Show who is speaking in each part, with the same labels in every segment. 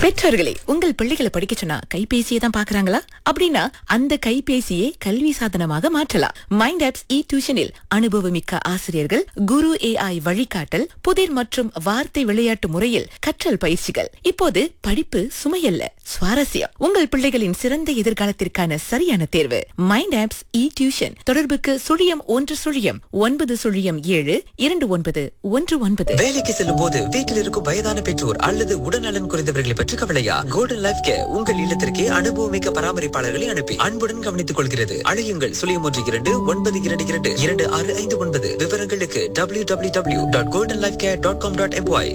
Speaker 1: பெற்றோர்களே உங்கள் பிள்ளைகளை படிக்க சொன்னா கைபேசியை தான் பாக்குறாங்களா அப்படின்னா அந்த கைபேசியை கல்வி சாதனமாக மாற்றலாம் மைண்ட் ஆப்ஸ் இ டியூஷனில் அனுபவமிக்க ஆசிரியர்கள் குரு ஏஐ வழிகாட்டல் புதிர் மற்றும் வார்த்தை விளையாட்டு முறையில் கற்றல் பயிற்சிகள் இப்போது படிப்பு சுமையல்ல சுவாரஸ்யம் உங்கள் பிள்ளைகளின் சிறந்த எதிர்காலத்திற்கான சரியான தேர்வு மைண்ட் ஆப்ஸ் இ டியூஷன் தொடர்புக்கு சுழியம் ஒன்று சுழியம் ஒன்பது சுழியம் ஏழு இரண்டு ஒன்பது ஒன்று ஒன்பது
Speaker 2: வேலைக்கு செல்லும் போது வீட்டில் இருக்கும் வயதான பெற்றோர் அல்லது உடல்நலன் குறைந்தவர்களை பற்றி கவலையா கோல்டன் லைஃப் கேர் உங்கள் இல்லத்திற்கே அனுபவமிக்க பராமரிப்பாளர்களை அனுப்பி அன்புடன் கவனித்துக் கொள்கிறது அழையுங்கள் சுழியம் ஒன்று இரண்டு ஒன்பது இரண்டு இரண்டு இரண்டு ஆறு ஐந்து ஒன்பது விவரங்களுக்கு W W W dot golden life care dot com dot MY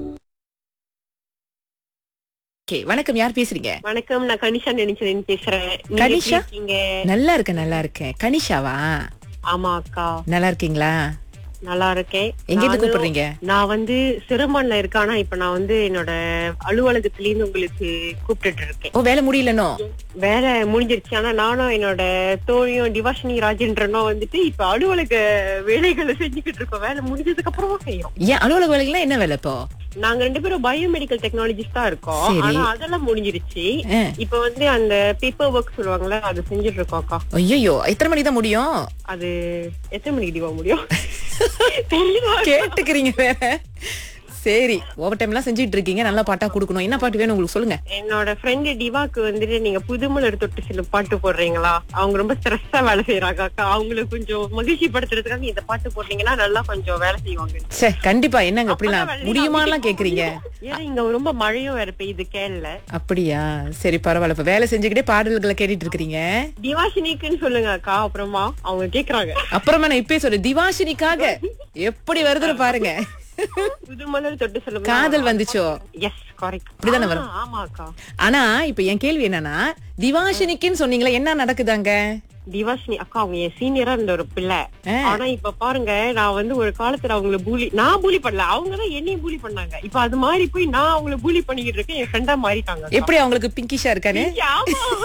Speaker 1: okay வணக்கம் யார் பேசுறீங்க
Speaker 3: வணக்கம் நான் கனிஷா நினைச்சேன் பேசுறேன் நீங்க
Speaker 1: கனிஷா?
Speaker 3: எப்படி இருக்கீங்க
Speaker 1: நல்லா இருக்கேன் நல்லா இருக்கேன் கனிஷாவா
Speaker 3: ஆமா அக்கா
Speaker 1: நல்லா இருக்கீங்களா
Speaker 3: நல்லா இருக்கேன்
Speaker 1: எங்க இருந்து
Speaker 3: நானும்
Speaker 1: கூப்பிடுறீங்க?
Speaker 3: நான் வந்து சிறுமன்ல இருக்கேன் ஆனா இப்ப நான் வந்து என்னோட அலுவலகத்துல இருந்து உங்களுக்கு கூப்பிட்டுட்டு இருக்கேன்
Speaker 1: ஓ வேலை முடியலனோ
Speaker 3: வேலை முடிஞ்சிருச்சு ஆனா நானும் என்னோட தோழியும் டிவாஷினி ராஜேந்திரனும் வந்துட்டு இப்ப அலுவலக வேலைகளை செஞ்சுக்கிட்டு இருக்கோம் வேலை முடிஞ்சதுக்கு அப்புறமா செய்யறோம்
Speaker 1: ஏன் அலுவலக வேலைகள்லாம் என்ன வேலை இப்போ
Speaker 3: நாங்க ரெண்டு பேரும் பயோமெடிக்கல் டெக்னாலஜிஸ்ட் தான் இருக்கோம்
Speaker 1: சரி.
Speaker 3: ஆனா அதெல்லாம் முடிஞ்சிருச்சு
Speaker 1: ஆ.
Speaker 3: இப்ப வந்து அந்த பேப்பர் ஒர்க் சொல்லுவாங்கல்ல அது செஞ்சுட்டு இருக்கோம் அக்கா
Speaker 1: ஐயோ எத்தனை மணிக்கு தான் முடியும்
Speaker 3: அது எத்தனை மணிக்கு டிவா முடியும் தெரியல
Speaker 1: கேட்டுக்கிறீங்க வேற சரி ஓவர் டைம் எல்லாம் செஞ்சுட்டு இருக்கீங்க நல்லா பாட்டா கொடுக்கணும் என்ன பாட்டு வேணும் உங்களுக்கு சொல்லுங்க
Speaker 3: என்னோட ஃப்ரெண்டு டிவாக்கு வந்துட்டு நீங்க புதுமலர் தொட்டு சில பாட்டு போடுறீங்களா அவங்க ரொம்ப ஸ்ட்ரெஸ்ஸா வேலை செய்யறாங்க அக்கா அவங்களுக்கு கொஞ்சம் மகிழ்ச்சி படுத்துறதுக்காக இந்த பாட்டு போடுறீங்கன்னா நல்லா கொஞ்சம் வேலை செய்வாங்க
Speaker 1: சே கண்டிப்பா என்னங்க அப்படிலாம்
Speaker 3: அப்பதான் வெளியில
Speaker 1: முடியுமாலாம்
Speaker 3: வீட்டுக்கு
Speaker 1: கேக்குறீங்க
Speaker 3: ஏன்னா இங்க ரொம்ப மழையும் வேற பெய்யுது கேரள
Speaker 1: அப்படியா சரி பரவாயில்ல இப்ப வேலை செஞ்சுக்கிட்டே பாடல்களை கேட்டுட்டு இருக்கிறீங்க
Speaker 3: திவாஷினிக்குன்னு சொல்லுங்க அக்கா அப்புறமா அவங்க கேக்குறாங்க
Speaker 1: அப்புறமா நான் இப்பயே சொல்றேன் திவாஷினிக்காக எப்படி வருதுன்னு பாருங்க
Speaker 3: புதுமலர் தொட்டு சொல்லுங்க
Speaker 1: காதல் வந்துச்சோ
Speaker 3: எஸ் கரெக்ட்
Speaker 1: இப்படிதானே வரும்?
Speaker 3: ஆமா அக்கா
Speaker 1: ஆனா இப்ப என் கேள்வி என்னன்னா திவாஷினிக்குன்னு சொன்னீங்களா என்ன நடக்குதாங்க
Speaker 3: திவாஷினி அக்கா அவங்க என் சீனியரா இருந்த ஒரு பிள்ளை
Speaker 1: ஆ.
Speaker 3: ஆனா இப்ப பாருங்க நான் வந்து ஒரு காலத்துல அவங்கள பூலி நான் பூலி பண்ணல அவங்க தான் என்னையும் பூலி பண்ணாங்க இப்ப அது மாதிரி போய் நான் அவங்கள பூலி பண்ணிக்கிட்டு இருக்கேன் என் ஃப்ரெண்டா மாறிட்டாங்க அக்கா.
Speaker 1: எப்படி அவங்களுக்கு பிங்கிஷா இருக்கானே
Speaker 3: ஆமா